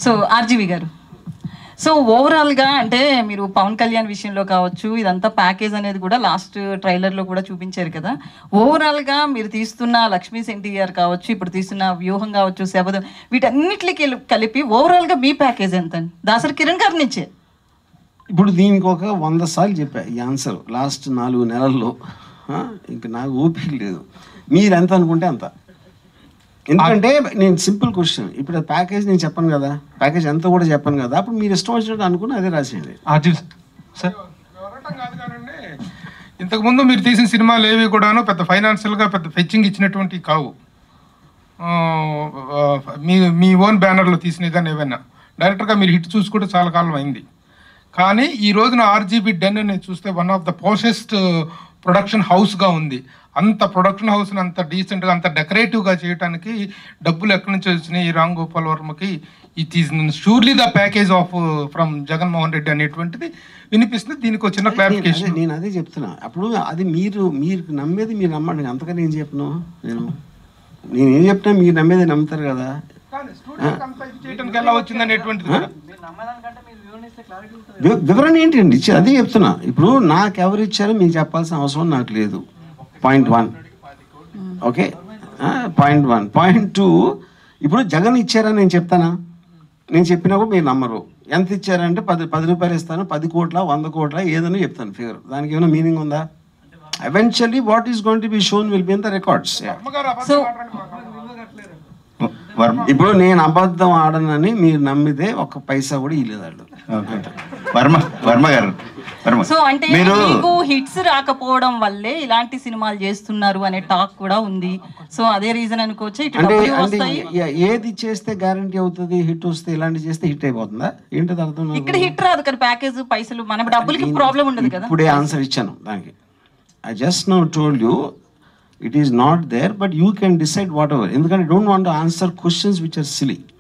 So RGV గారు so ఓవరాల్గా అంటే మీరు పవన్ కళ్యాణ్ విషయంలో కావచ్చు ఇదంతా ప్యాకేజ్ అనేది కూడా లాస్ట్ ట్రైలర్లో కూడా చూపించారు కదా ఓవరాల్గా మీరు తీస్తున్న లక్ష్మీ ఎన్టీఆర్ కావచ్చు ఇప్పుడు తీస్తున్న వ్యూహం కావచ్చు శబదం వీటన్నిటికి కలిపి ఓవరాల్గా మీ ప్యాకేజ్ ఎంత అండి దాసరి కిరణ్ గారి నుంచే ఇప్పుడు దీనికి ఒక వంద సార్లు చెప్పా ఈ ఆన్సర్ లాస్ట్ నాలుగు నెలల్లో ఆ, ఇంక నాకు ఓపిక లేదు మీరు ఎంత అనుకుంటే అంత ఎందుకంటే నేను సింపుల్ క్వశ్చన్ ఇప్పుడు ప్యాకేజ్ నేను చెప్పను కదా ప్యాకేజ్ ఎంత కూడా చెప్పను కదా అప్పుడు మీరు ఇష్టం వచ్చినట్టు అనుకుని అదే రాసేయండి ఆర్జీవి సార్ వివరటం కాదు కానండి ఇంతకుముందు మీరు తీసిన సినిమాలు ఏవి కూడాను పెద్ద ఫైనాన్షియల్గా పెద్ద ఫెచ్చింగ్ ఇచ్చినటువంటివి కావు ఆ, ఆ, మీ మీ ఓన్ బ్యానర్లో తీసినవి కానీ ఏవైనా డైరెక్టర్గా మీరు హిట్ చూసి కూడా చాలా కాలం అయింది కానీ ఈ రోజున ఆర్జీబీ డెన్ నేను చూస్తే one of the poshest production హౌస్గా ఉంది అంత ప్రొడక్షన్ హౌస్ని అంత డీసెంట్గా అంత డెకరేటివ్గా చేయడానికి డబ్బులు ఎక్కడి నుంచి వచ్చినాయి ఈ రామ్ గోపాల్ వర్మకి it is surely the package of from Jaganmohan Reddy అనేటువంటిది వినిపిస్తుంది దీనికి వచ్చిన అదే క్లారిఫికేషన్ నేను అదే చెప్తున్నా అప్పుడు అది మీరు మీరు నమ్మేది మీరు నమ్మండి అంతకని ఏం చెప్పను నేను నేను ఏం చెప్తున్నా మీరు నమ్మేది నమ్ముతారు కదా చేయడానికి ఎలా వచ్చింది అనేటువంటిది కూడా. వి- వివరణ ఏంటండి ఇచ్చి అదే చెప్తున్నా ఇప్పుడు నాకు ఎవరు ఇచ్చారో మీకు చెప్పాల్సిన అవసరం నాకు లేదు point one okay point one point two ఇప్పుడు జగన్ ఇచ్చారని నేను చెప్తానా నేను చెప్పినా కూడా మీరు నమ్మరు ఎంత ఇచ్చారంటే పది పది రూపాయలు ఇస్తాను పది కోట్ల వంద కోట్ల ఏదైనా చెప్తాను ఫిగర్ దానికి ఏమైనా మీనింగ్ ఉందా eventually what is going to be shown will be in the records అమ్మగారు అబద్ధం సో ఆడరండి మాకు. వర్మ ఇప్పుడు నేను అబద్ధం ఆడనని మీరు నమ్మితే ఒక్క పైసా కూడా ఇవ్వలేదు వాళ్ళు ఓకే. వర్మ వర్మ గారు వర్మ సో అంటే మీరు మీకు హిట్స్ రాకపోవడం వల్లే ఇలాంటి సినిమాలు చేస్తున్నారు అనే టాక్ కూడా ఉంది సో అదే రీజన్ అనుకోవచ్చు ఇటు అంటే డబ్బులు అంటే వస్తాయి ఏ- ఏది చేస్తే గ్యారంటీ అవుతుంది హిట్ వస్తే ఇలాంటి చేస్తే హిట్ అయిపోతుందా ఏంటది అర్థం నాకు? ఇక్కడ హిట్ రాదు కదా ప్యాకేజ్ పైసలు మన డబ్బులకి ప్రాబ్లం ఉండదు కదా ఇప్పుడే ఆన్సర్ ఇచ్చాను దానికి I just now told you it is not there but you can decide whatever ఎందుకంటే don't want answer questions which are silly